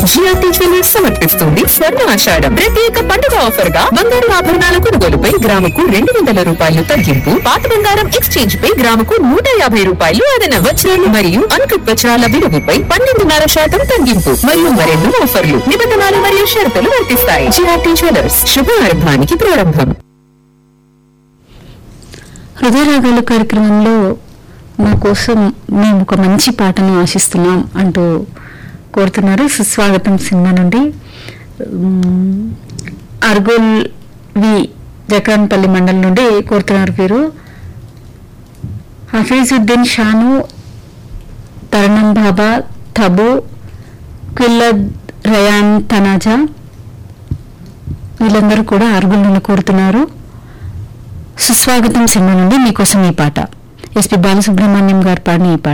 GRT jewellers సమర్పిస్తుంది స్వర్ణ ఆషాఢం ప్రత్యేక పండుగ ఆఫర్ గా బంగారు ఆభరణాల కొనుగోలుపై గ్రాముకు రెండు వందల రూపాయలు తగ్గింపు పాత బంగారం ఎక్స్చేంజ్ పై గ్రాముకు నూట యాభై రూపాయలు అదన వజ్రాలు మరియు అంకుట్ వజ్రాల విలువపై పన్నెండున్నర శాతం తగ్గింపు మరియు మరెన్నో ఆఫర్లు నిబంధనలు మరియు షరతులు వర్తిస్తాయి జిఆర్టీ జ్యువెలర్స్ శుభారంభానికి ప్రారంభం హృదయరాగాలు కార్యక్రమంలో మా కోసం మేము ఒక మంచి పాటను ఆశిస్తున్నాం అంటూ కోరుతున్నారు సుస్వాగతం సినిమా నుండి ఉమ్, అర్గోల్ వి జకాన్పల్లి మండలం నుండి కోరుతున్నారు వీరు హఫీజుద్దీన్ షాను తరణం బాబా తబు క్విల్లద్ రయాన్ తనాజా వీళ్ళందరూ కూడా అర్గుల్ నుండి కోరుతున్నారు సుస్వాగతం సినిమా నుండి మీకోసం ఈ పాట ఎస్పి బాలసుబ్రహ్మణ్యం గారు పాడిన ఈ పాట